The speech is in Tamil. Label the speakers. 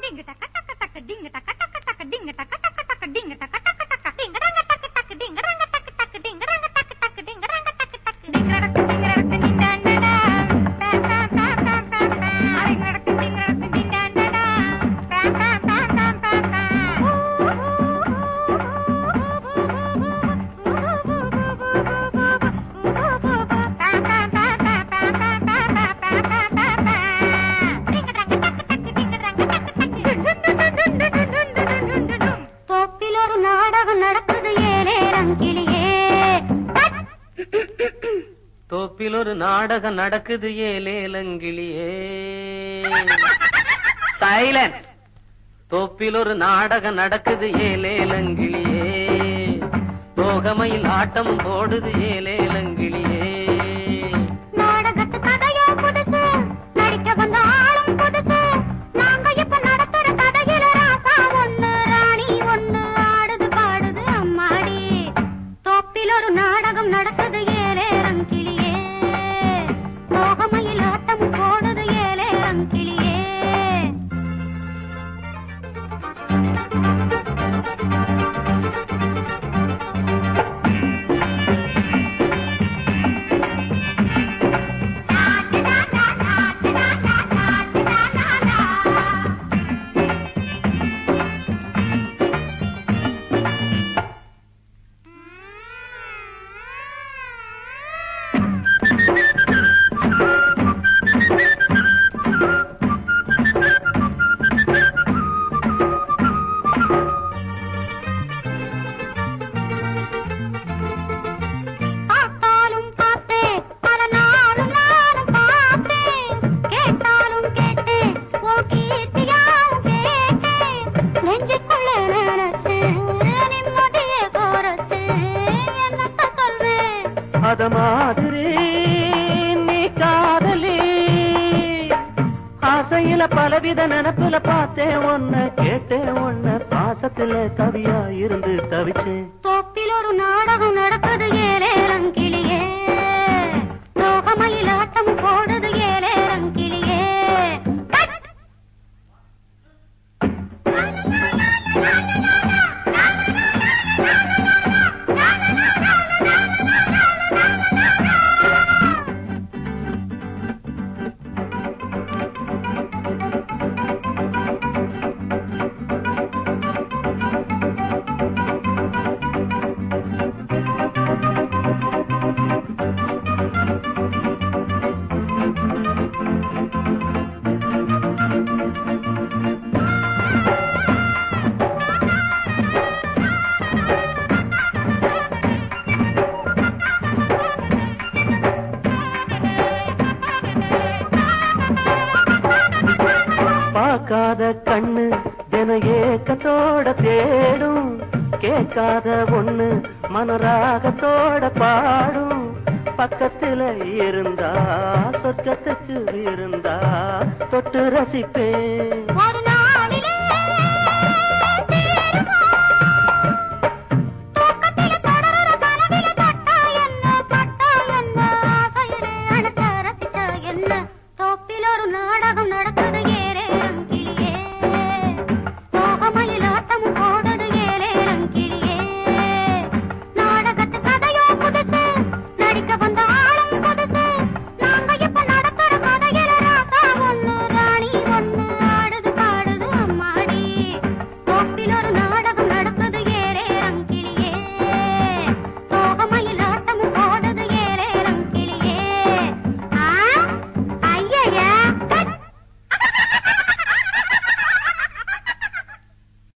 Speaker 1: டிங்கு டக்க டக்க டக்க டிங்கு டக்க டக்க டக்க டிங்கு டக்க டக்க டக்க டிங்கு டக்க டக்க டக்க டிங்கு ரங்க டக்கு டக்கு டிங்கு ரங்க டக்கு டக்கு டிங்கு ரங்க டக்கு டக்கு டிங்கு ரங்க டக்கு டக்கு டிங்கு ரடக்கு டிங்கு ரடக்கு நிண்டாண்டடா பா பா பா பா பா பா டிங்கு ரடக்கு டிங்கு ரடக்கு நிண்டாண்டடா பா பா பா பா பா
Speaker 2: தோப்பில் ஒரு நாடகம் நடக்குது ஏலே ரங்கிலியே
Speaker 3: தோப்பில் ஒரு நாடகம் நடக்குது ஏலேலங்கிளியே சைலன்ஸ் தோப்பில் ஒரு நாடகம் நடக்குது ஏலேலங்கிளியே தோகமையில் ஆட்டம் போடுது ஏலேலங்கிளியே
Speaker 2: நாடகத்து கதையோ புதுசு நடிக்க வந்த ஆளும் புதுசு நாங்க இப்ப நடத்துற கதையில ராசா ஒண்ணு ராணி ஒண்ணு ஆடுது பாடுது அம்மாடி தோப்பில் ஒரு நாடகம் நடக்குது ஏலே ரங்கிலியே மோகமையில் ஆட்டம் போடுது ஏலே ரங்கிலியே பார்த்தாலும் பார்த்தேன் பல நாளும் நானும் பார்த்தேன் கேட்டாலும் கேட்டேன் உன் கீர்த்தியாவும் கேட்டேன் நெஞ்சுக்குள்ள நினைச்சேன் நிம்மதியை குறைச்சேன் என்னத்த சொல்வேன்
Speaker 3: அத மாதிரி நீ காதலி ஆசையில பலவித நினப்புல பார்த்தேன் ஒன்ன கேட்டேன் ஒன்ன பாசத்துல கவியா இருந்து தவிச்சேன்
Speaker 2: தோப்பில் ஒரு நாடகம் நடக்குது ஏலே ரங்கிலியே லோகமயில் ஆட்டம் போடுது ஏலே ரங்கிலியே கட்!
Speaker 3: பார்க்காத கண்ணு தின ஏக்கத்தோட தேடும் கேட்காத ஒண்ணு மனராகத்தோட பாடும் பக்கத்துல இருந்தா சொர்க்கத்துக்கு இருந்தா தொட்டு ரசிப்பேன்
Speaker 2: ஒரு